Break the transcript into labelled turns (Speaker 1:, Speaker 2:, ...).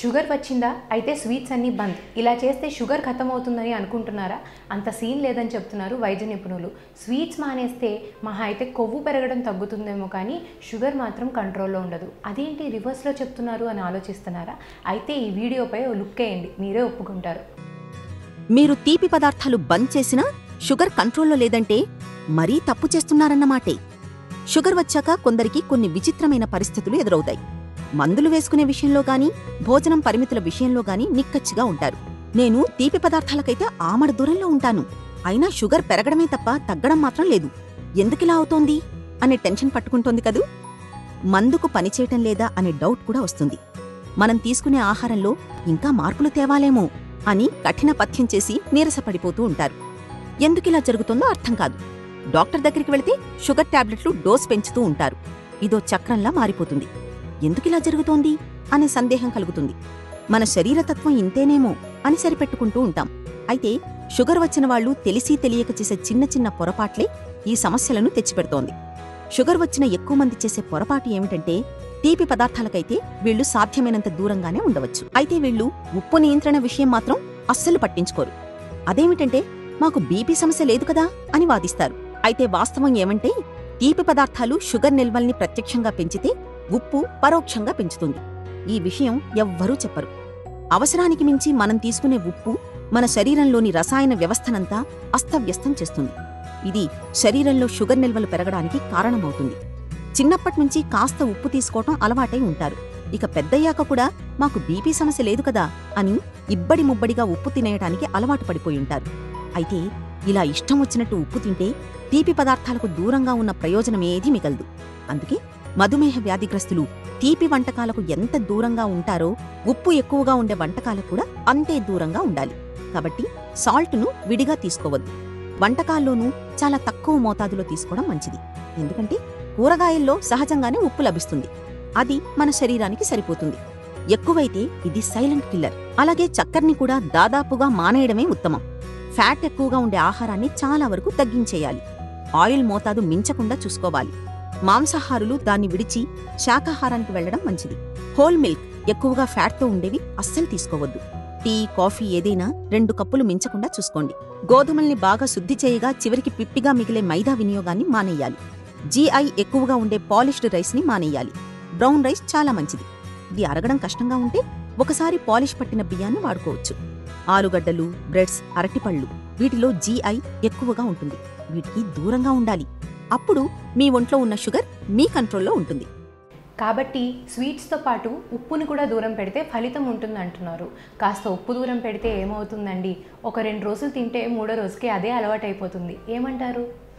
Speaker 1: sugar వచ్చిందా అయితే sweets అన్నీ బంద్ ఇలా చేస్తే షుగర్ ఖతం అవుతుందని అనుకుంటున్నారా అంత సీన్ లేదని చెప్తున్నారు వైద్య నిపుణులు స్వీట్స్ మానేస్తే మహా అయితే కొవ్వు పెరగడం తగ్గుతుందేమో కానీ షుగర్ మాత్రం కంట్రోల్లో ఉండదు అదేంటి రివర్స్లో చెప్తున్నారు అని ఆలోచిస్తున్నారా అయితే ఈ వీడియోపై ఓ లుక్ వేయండి మీరే ఒప్పుకుంటారు
Speaker 2: మీరు తీపి పదార్థాలు బంద్ చేసినా షుగర్ కంట్రోల్లో లేదంటే మరీ తప్పు చేస్తున్నారన్నమాటే షుగర్ వచ్చాక కొందరికి కొన్ని విచిత్రమైన పరిస్థితులు ఎదురవుతాయి మందులు వేసుకునే విషయంలో గాని భోజనం పరిమితుల విషయంలో గాని నిక్కచ్చిగా ఉంటారు నేను తీపి పదార్థాలకైతే ఆమడ దూరంలో ఉంటాను అయినా షుగర్ పెరగడమే తప్ప తగ్గడం మాత్రం లేదు ఎందుకిలా అవుతోంది అనే టెన్షన్ పట్టుకుంటోంది కదూ మందుకు పనిచేయటం లేదా అనే డౌట్ కూడా వస్తుంది మనం తీసుకునే ఆహారంలో ఇంకా మార్పులు తేవాలేమో అని కఠిన పథ్యం చేసి నీరసపడిపోతూ ఉంటారు ఎందుకిలా జరుగుతుందో అర్థం కాదు డాక్టర్ దగ్గరికి వెళితే షుగర్ టాబ్లెట్లు డోస్ పెంచుతూ ఉంటారు ఇదో చక్రంలా మారిపోతుంది ఎందుకిలా జరుగుతోంది అనే సందేహం కలుగుతుంది మన శరీరతత్వం ఇంతేనేమో అని సరిపెట్టుకుంటూ ఉంటాం అయితే షుగర్ వచ్చిన వాళ్ళు తెలిసి తెలియక చేసే చిన్న చిన్న పొరపాట్లే ఈ సమస్యలను తెచ్చిపెడుతోంది షుగర్ వచ్చిన ఎక్కువ మంది చేసే పొరపాటు ఏమిటంటే తీపి పదార్థాలకైతే వీళ్ళు సాధ్యమైనంత దూరంగానే ఉండవచ్చు అయితే వీళ్ళు ఉప్పు నియంత్రణ విషయం మాత్రం అస్సలు పట్టించుకోరు అదేమిటంటే మాకు బీపీ సమస్య లేదు కదా అని వాదిస్తారు అయితే వాస్తవం ఏమంటే తీపి పదార్థాలు షుగర్ నిల్వల్ని ప్రత్యక్షంగా పెంచితే ఉప్పు పరోక్షంగా పెంచుతుంది ఈ విషయం ఎవ్వరూ చెప్పరు అవసరానికి మించి మనం తీసుకునే ఉప్పు మన శరీరంలోని రసాయన వ్యవస్థనంతా అస్తవ్యస్తం చేస్తుంది ఇది శరీరంలో షుగర్ నిల్వలు పెరగడానికి కారణమవుతుంది చిన్నప్పట్నుంచి కాస్త ఉప్పు తీసుకోవటం అలవాటై ఉంటారు ఇక పెద్దయ్యాక కూడా మాకు బీపీ సమస్య లేదు కదా అని ఇబ్బడి ముబ్బడిగా ఉప్పు తినేయటానికి అలవాటు పడిపోయి ఉంటారు అయితే ఇలా ఇష్టం వచ్చినట్టు ఉప్పు తింటే తీపి పదార్థాలకు దూరంగా ఉన్న ప్రయోజనమేదీ మిగలదు అందుకే మధుమేహ వ్యాధిగ్రస్తులు తీపి వంటకాలకు ఎంత దూరంగా ఉంటారో ఉప్పు ఎక్కువగా ఉండే వంటకాలకు కూడా అంతే దూరంగా ఉండాలి కాబట్టి సాల్ట్ను విడిగా తీసుకోవద్దు వంటకాల్లోనూ చాలా తక్కువ మోతాదులో తీసుకోవడం మంచిది ఎందుకంటే కూరగాయల్లో సహజంగానే ఉప్పు లభిస్తుంది అది మన శరీరానికి సరిపోతుంది ఎక్కువైతే ఇది సైలెంట్ కిల్లర్ అలాగే చక్కెరని కూడా దాదాపుగా మానేయడమే ఉత్తమం ఫ్యాట్ ఎక్కువగా ఉండే ఆహారాన్ని చాలా వరకు తగ్గించేయాలి ఆయిల్ మోతాదు మించకుండా చూసుకోవాలి మాంసాహారులు దాన్ని విడిచి శాకాహారానికి వెళ్లడం మంచిది హోల్ మిల్క్ ఎక్కువగా ఫ్యాట్తో ఉండేవి అస్సలు తీసుకోవద్దు టీ కాఫీ ఏదైనా రెండు కప్పులు మించకుండా చూసుకోండి గోధుమల్ని బాగా శుద్ధి చేయగా చివరికి పిప్పిగా మిగిలే మైదా వినియోగాన్ని మానేయాలి జీఐ ఎక్కువగా ఉండే పాలిష్డ్ రైస్ని మానేయాలి బ్రౌన్ రైస్ చాలా మంచిది ఇది అరగడం కష్టంగా ఉంటే ఒకసారి పాలిష్ పట్టిన బియ్యాన్ని వాడుకోవచ్చు ఆలుగడ్డలు బ్రెడ్స్ అరటిపళ్ళు వీటిలో జీఐ ఎక్కువగా ఉంటుంది వీటికి దూరంగా ఉండాలి అప్పుడు మీ ఒంట్లో ఉన్న షుగర్ మీ కంట్రోల్లో ఉంటుంది
Speaker 1: కాబట్టి స్వీట్స్తో పాటు ఉప్పుని కూడా దూరం పెడితే ఫలితం ఉంటుంది అంటున్నారు కాస్త ఉప్పు దూరం పెడితే ఏమవుతుందండి ఒక రెండు రోజులు తింటే మూడో రోజుకి అదే అలవాటైపోతుంది ఏమంటారు